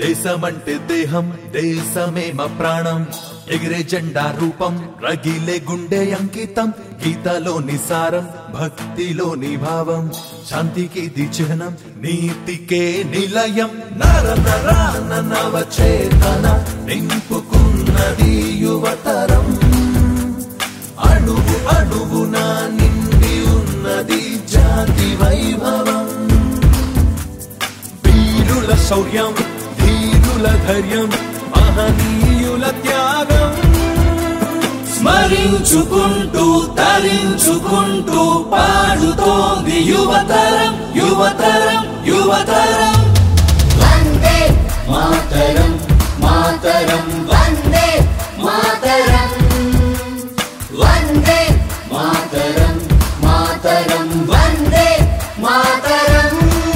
దేశమంటే దేహం దేశమే మా ప్రాణం ఎగిరే జెండా రూపం రగిలే గుండె అంకితం గీతలోని సారం భక్తిలోని భావం శాంతికి ఇది చిహ్నం నీతికే నిలయం నర నరాన నవచేతన నింపుకున్నది యువతరం అణువు అణువున నిండి ఉన్నది జాతి వైభవం వీరుల శౌర్యం ధీరుల ధైర్యం మహనీయుల త్యాగం స్మరించుకుంటూ తరించుకుంటూ పాడుతోంది యువతరం యువతరం యువతరం వందే మాతరం మాతరం వందే మాతరం వందే మాతరం మాతరం వందే మాతరం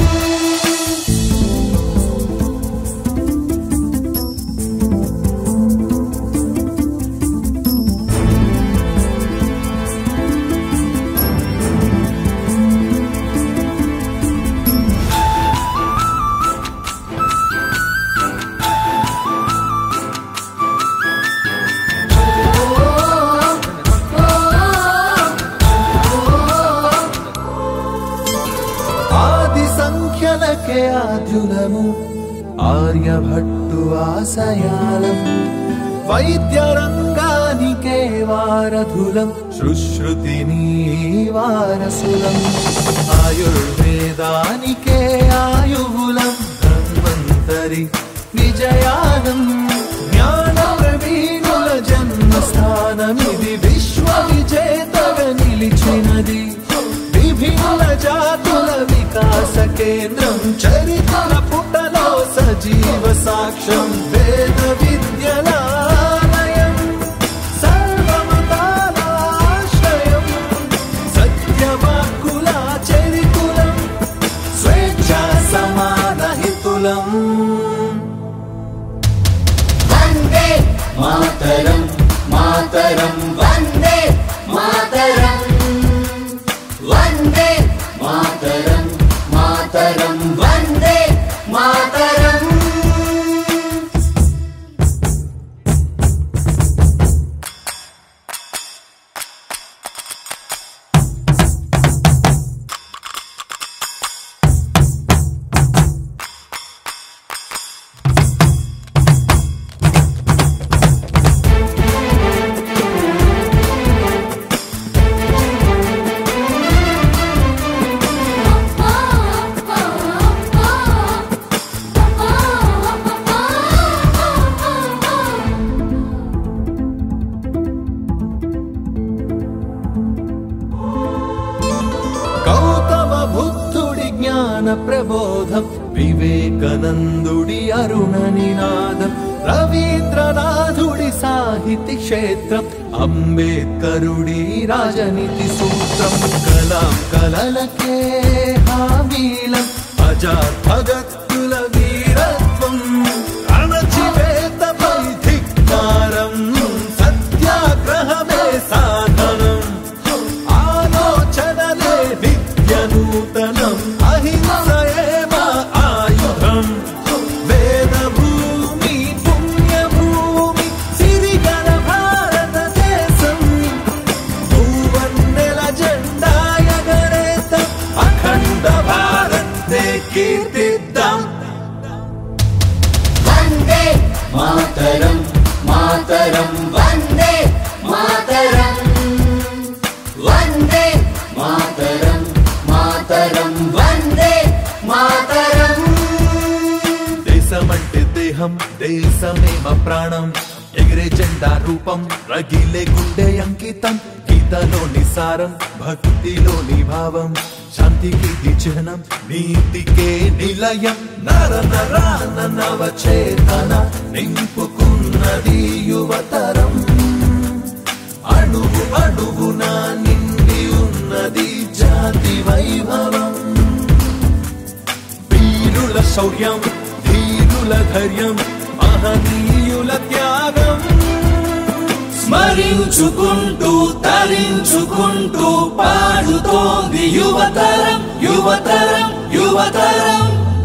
ఆది సంఖ్యలకే ఆద్యులము ఆర్యభట్టు ఆశయాలం వైద్య రంగానికే వారధులం సుశ్రుతిని వారసులం ఆయుర్వేదానికే ఆయువులం ధన్వంతరి విజయానం జ్ఞాన ప్రవీణుల జన్మస్థానమిది విశ్వ విజేతగా నిలిచినది విభిన్న జాతుల వికాస కేంద్రం చరిత్ర పుటలో సజీవ సాక్ష్యం వేద విద్యలాలయం సర్వమతాల ఆశ్రయం సత్యవాక్కుల చరితులం స్వేచ్ఛ సమాన హితులం వందే మాతరం మాతరం వందే మాతరం వందే మాతరం మాతరం వందే మాతరం గౌతమ బుద్ధుడి జ్ఞాన ప్రబోధం వివేకానందుడి అరుణ నినాదం రవీంద్రనాథుడి సాహితీ క్షేత్రం అంబేద్కరుడి రాజనీతి సూత్రం కలాం కలలకే హామీలం అజాద్ భగత్తుల వీరత్వం అణచివేతపై ధిక్కారం సత్యాగ్రహమే సాధనం ఆలోచనలే నిత్య నూతనం అహింసయేమ ఆయుధం వేద భూమి పుణ్యభూమి సిరిగల భారతదేశం భూవన్నెల జెండా ఎగరేత అఖండ భారతే కీర్తిద్దాం వందే మాతరం మాతరం వందే మాతరం వందే మాతరం మాతరం వందే మాతరం దేశమంటే దేహం దేశమే మా ప్రాణం ఎగిరే జెండా రూపం రగిలే గుండె అంకితం గీతలోని సారం భక్తిలోని భావం శాంతికి ఇది చిహ్నం నీతికే నిలయం నర నరాన నవచేతన నింపుకున్నది యువతరం అణువు అణువున నిండి ఉన్నది జాతి వైభవం వీరుల శౌర్యం ధీరుల ధైర్యం మహనీయుల త్యాగం స్మరించుకుంటూ తరించుకుంటూ పాడుతోంది యువతరం యువతరం యువతరం